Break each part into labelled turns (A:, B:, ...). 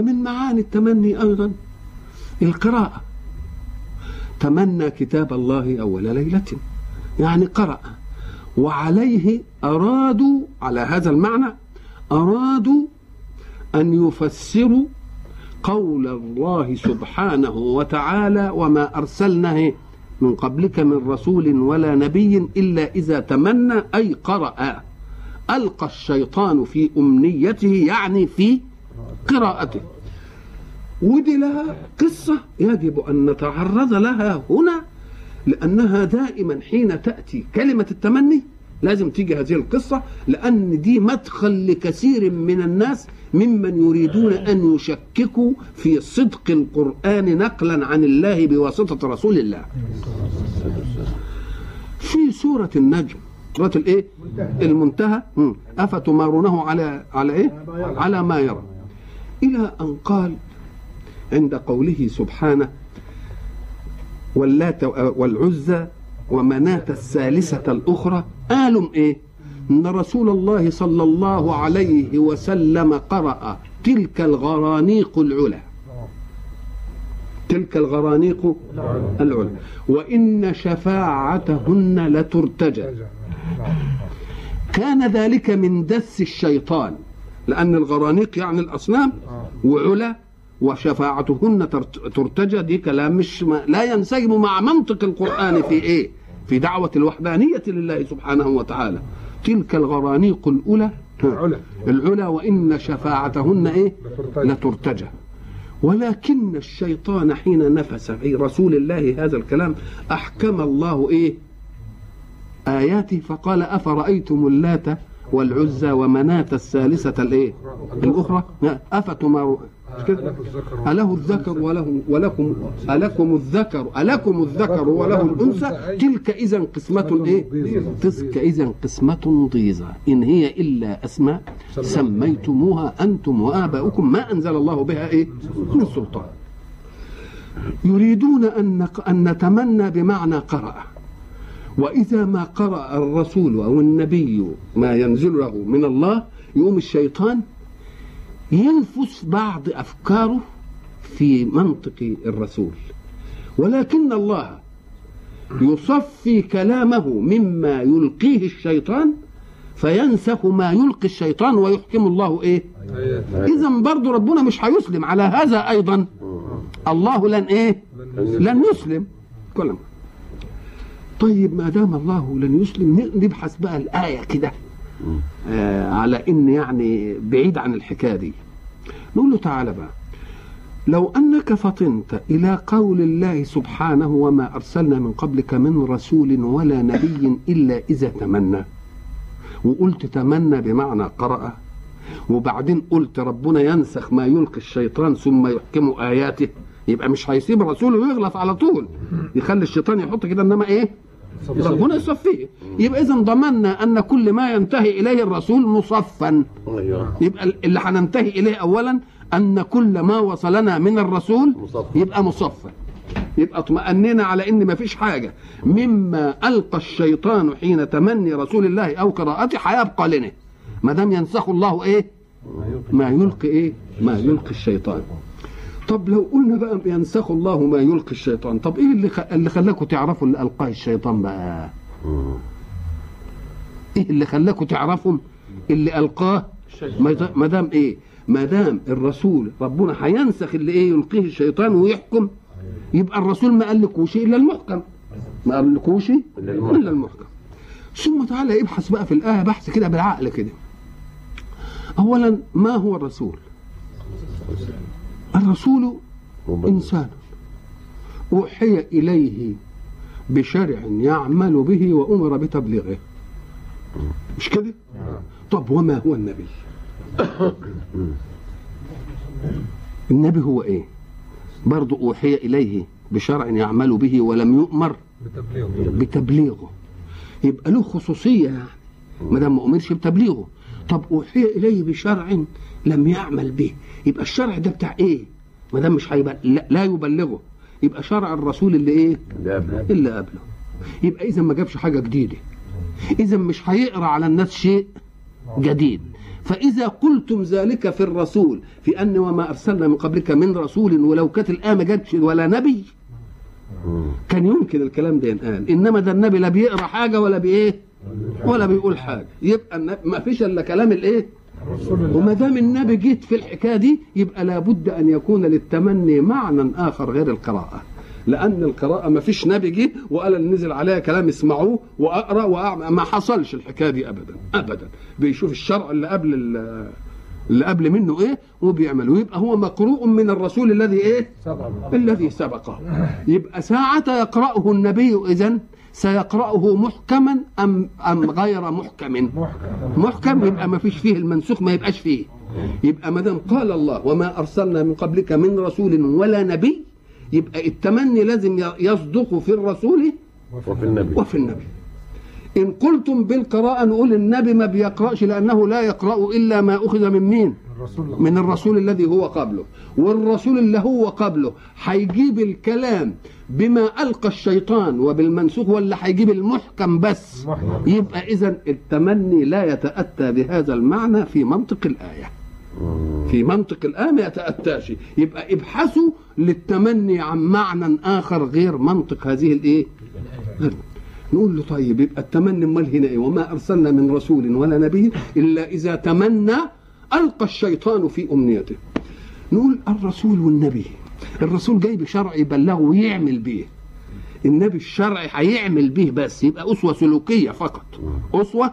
A: ومن معاني التمني أيضا القراءة تمنى كتاب الله أول ليلة يعني قرأ وعليه أرادوا على هذا المعنى أرادوا أن يفسروا قول الله سبحانه وتعالى وما أرسلناه من قبلك من رسول ولا نبي إلا إذا تمنى أي قرأ ألقى الشيطان في أمنيته يعني في قراءته ودي لها قصة يجب أن نتعرض لها هنا لأنها دائما حين تأتي كلمة التمني لازم تيجي هذه القصة لأن دي مدخل لكثير من الناس ممن يريدون أن يشككوا في صدق القرآن نقلا عن الله بواسطة رسول الله في سورة النجم سورة الايه المنتهى مم. أفتمارونه على على ايه على ما يرى إلى أن قال عند قوله سبحانه واللات والعزى ومناة الثالثة الأخرى قالوا إيه إن رسول الله صلى الله عليه وسلم قرأ تلك الغرانيق العلا تلك الغرانيق العلا وإن شفاعتهن لترتجى كان ذلك من دس الشيطان لأن الغرانيق يعني الأصنام وعلا وشفاعتهن ترتجى دي كلام مش ما لا ينسجم مع منطق القرآن في إيه في دعوة الوحدانية لله سبحانه وتعالى تلك الغرانيق الأولى
B: العلا.
A: العلا وإن شفاعتهن إيه لترتجى ولكن الشيطان حين نفس في رسول الله هذا الكلام أحكم الله إيه آياته فقال أفرأيتم اللات والعزى ومناة الثالثة الإيه الأخرى أفتماروا مش كده؟
B: له الذكر
A: أله الذكر وله ولكم ألكم الذكر ألكم الذكر وله الأنثى تلك إذا قسمة إيه؟ تلك إذا قسمة ضيزى إن هي إلا أسماء سميتموها أنتم وآباؤكم ما أنزل الله بها إيه؟ من سلطان يريدون أن نق- أن نتمنى بمعنى قرأ وإذا ما قرأ الرسول أو النبي ما ينزل له من الله يقوم الشيطان ينفس بعض افكاره في منطق الرسول ولكن الله يصفي كلامه مما يلقيه الشيطان فينسخ ما يلقي الشيطان ويحكم الله ايه
B: آيات
A: اذا برضو ربنا مش هيسلم على هذا ايضا الله لن ايه لن يسلم كلام طيب ما دام الله لن يسلم ن- نبحث بقى الايه كده آه على ان يعني بعيد عن الحكايه دي نقول له تعالى بقى لو انك فطنت الى قول الله سبحانه وما ارسلنا من قبلك من رسول ولا نبي الا اذا تمنى وقلت تمنى بمعنى قرأ وبعدين قلت ربنا ينسخ ما يلقي الشيطان ثم يحكم اياته يبقى مش هيسيب الرسول ويغلط على طول يخلي الشيطان يحط كده انما ايه ربنا يصفيه يبقى اذا ضمننا ان كل ما ينتهي اليه الرسول مصفا
C: ايوه
A: يبقى اللي هننتهي اليه اولا ان كل ما وصلنا من الرسول
C: مصفى.
A: يبقى مصفى يبقى اطمأننا على ان ما فيش حاجه مما القى الشيطان حين تمني رسول الله او قراءته هيبقى لنا ما دام ينسخ الله ايه ما يلقي ايه ما يلقي الشيطان طب لو قلنا بقى ينسخ الله ما يلقي الشيطان طب ايه اللي خ... اللي خلاكم تعرفوا اللي القاه الشيطان بقى ايه اللي خلاكم تعرفوا اللي القاه ما- ما دام ايه ما دام الرسول ربنا هينسخ اللي ايه يلقيه الشيطان ويحكم يبقى الرسول ما قالكوش الا المحكم ما قالكوش
C: إلا المحكم.
A: الا المحكم ثم تعالى ابحث بقى في الايه بحث كده بالعقل كده اولا ما هو الرسول الرسول انسان اوحي اليه بشرع يعمل به وامر بتبليغه مش كده طب وما هو النبي النبي هو ايه برضه اوحي اليه بشرع يعمل به ولم يؤمر
B: بتبليغ
A: بتبليغه يبقى له خصوصيه يعني ما دام ما امرش بتبليغه طب اوحي اليه بشرع لم يعمل به يبقى الشرع ده بتاع ايه ما دام مش هيبقى لا, لا يبلغه يبقى شرع الرسول اللي ايه
C: لا أبدا.
A: اللي قبله يبقى اذا ما جابش حاجه جديده اذا مش هيقرا على الناس شيء جديد فإذا قلتم ذلك في الرسول في أن وما أرسلنا من قبلك من رسول ولو كانت الآية ما جاتش ولا نبي كان يمكن الكلام ده ينقال إنما ده النبي لا بيقرأ حاجة ولا بإيه ولا بيقول حاجة يبقى النبي ما فيش إلا كلام الإيه وما دام النبي جيت في الحكايه دي يبقى لابد ان يكون للتمني معنى اخر غير القراءه لان القراءه ما فيش نبي جه وقال اللي نزل عليها كلام اسمعوه واقرا وأعمل ما حصلش الحكايه دي ابدا ابدا بيشوف الشرع اللي قبل ال- اللي قبل منه ايه وبيعمله يبقى هو مقروء من الرسول الذي ايه الذي سبقه يبقى ساعة يقرأه النبي إذن سيقرأه محكما أم أم غير محكم محكم يبقى ما فيش فيه المنسوخ ما يبقاش فيه يبقى ما دام قال الله وما أرسلنا من قبلك من رسول ولا نبي يبقى التمني لازم يصدق في الرسول
B: وفي النبي
A: وفي النبي إن قلتم بالقراءة نقول النبي ما بيقرأش لأنه لا يقرأ إلا ما أخذ من مين
C: الرسول
A: من الرسول الذي هو قبله والرسول اللي هو قبله هيجيب الكلام بما ألقى الشيطان وبالمنسوخ ولا هيجيب المحكم بس
C: محكم.
A: يبقى إذا التمني لا يتأتى بهذا المعنى في منطق الآية في منطق الآية ما يتأتاش يبقى ابحثوا للتمني عن معنى آخر غير منطق هذه الإيه غير نقول له طيب يبقى التمني امال هنا ايه وما ارسلنا من رسول ولا نبي الا اذا تمنى القى الشيطان في امنيته نقول الرسول والنبي الرسول جاي بشرع يبلغه ويعمل بيه النبي الشرعي هيعمل بيه بس يبقى اسوه سلوكيه فقط اسوه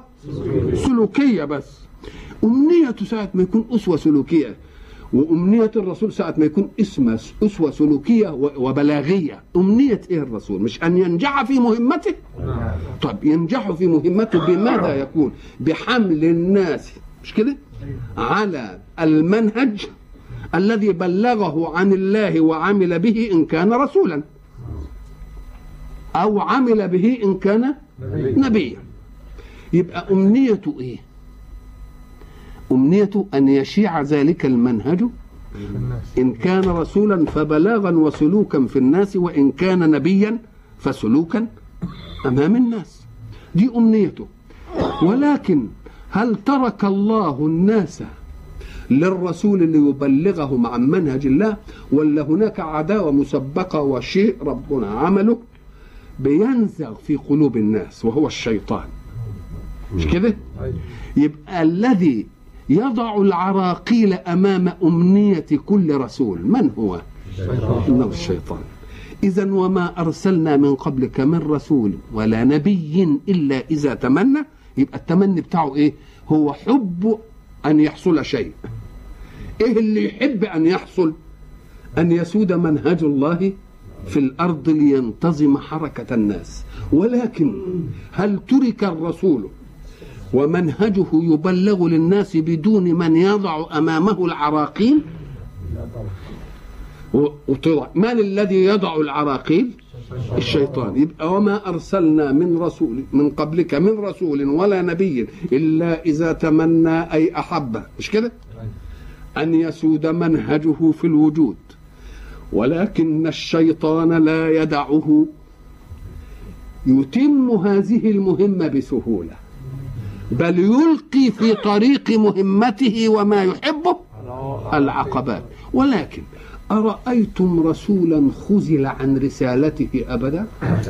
A: سلوكيه بس امنيته ساعه ما يكون اسوه سلوكيه وامنيه الرسول ساعه ما يكون اسمه اسوه سلوكيه و- وبلاغيه امنيه ايه الرسول مش ان ينجح في مهمته طب ينجح في مهمته بماذا يكون بحمل الناس مش كده على المنهج الذي بلغه عن الله وعمل به ان كان رسولا او عمل به ان كان نبيا يبقى امنيته ايه امنيته ان يشيع ذلك المنهج
C: الناس
A: إن كان رسولا فبلاغا وسلوكا في الناس وإن كان نبيا فسلوكا أمام الناس دي أمنيته ولكن هل ترك الله الناس للرسول ليبلغهم عن منهج الله ولا هناك عداوة مسبقة وشيء ربنا عمله بينزغ في قلوب الناس وهو الشيطان مش كده
C: أيوة.
A: يبقى الذي يضع العراقيل امام امنيه كل رسول من هو انه الشيطان اذا وما ارسلنا من قبلك من رسول ولا نبي الا اذا تمنى يبقى التمني بتاعه ايه هو حب ان يحصل شيء ايه اللي يحب ان يحصل ان يسود منهج الله في الارض لينتظم حركه الناس ولكن هل ترك الرسول ومنهجه يبلغ للناس بدون من يضع امامه العراقيل و- وطلع من الذي يضع العراقيل الشيطان يبقى وما ارسلنا من رسول من قبلك من رسول ولا نبي الا اذا تمنى اي احب مش كده ان يسود منهجه في الوجود ولكن الشيطان لا يدعه يتم هذه المهمه بسهوله بل يلقي في طريق مهمته وما يحبه العقبات ولكن أرأيتم رسولا خزل عن رسالته أبدا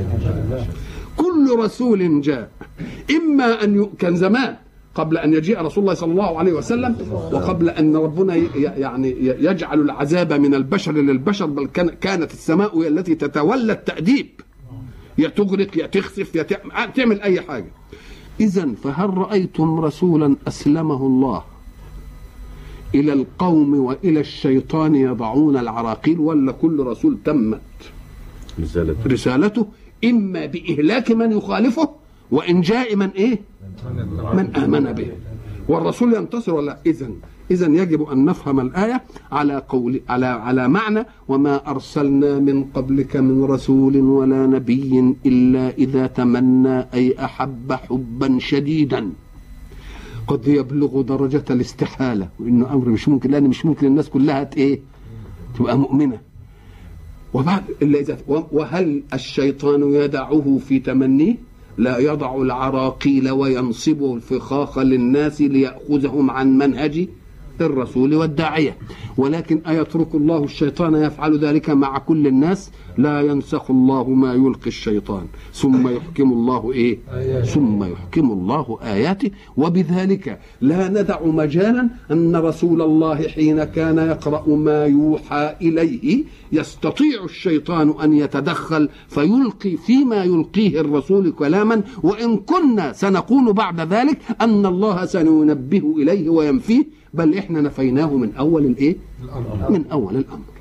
A: كل رسول جاء إما أن ي... كان زمان قبل أن يجيء رسول الله صلى الله عليه وسلم وقبل أن ربنا ي... يعني ي- يجعل العذاب من البشر للبشر بل كان... كانت السماء هي التي تتولى التأديب يا تغرق يا تخسف يا تعمل, تعمل أي حاجة إذا فهل رأيتم رسولا أسلمه الله إلى القوم وإلى الشيطان يضعون العراقيل ولا كل رسول تمت
B: رسالة
A: رسالته إما بإهلاك من يخالفه وإن جاء من إيه من آمن به والرسول ينتصر ولا إذا إذا يجب أن نفهم الآية على قول على على معنى وما أرسلنا من قبلك من رسول ولا نبي إلا إذا تمنى أي أحب حبا شديدا قد يبلغ درجة الاستحالة وإنه أمر مش ممكن لأن مش ممكن الناس كلها ت- إيه تبقى مؤمنة وبعد إلا إذا وهل الشيطان يدعه في تمنيه لا يضع العراقيل وينصب الفخاخ للناس ليأخذهم عن منهج الرسول والداعية ولكن أيترك الله الشيطان يفعل ذلك مع كل الناس لا ينسخ الله ما يلقي الشيطان ثم يحكم الله إيه ثم يحكم الله آياته وبذلك لا ندع مجالا أن رسول الله حين كان يقرأ ما يوحى إليه يستطيع الشيطان أن يتدخل فيلقي فيما يلقيه الرسول كلاما وإن كنا سنقول بعد ذلك أن الله سينبه إليه وينفيه بل إحنا نفيناه من أول الإيه من أول الأمر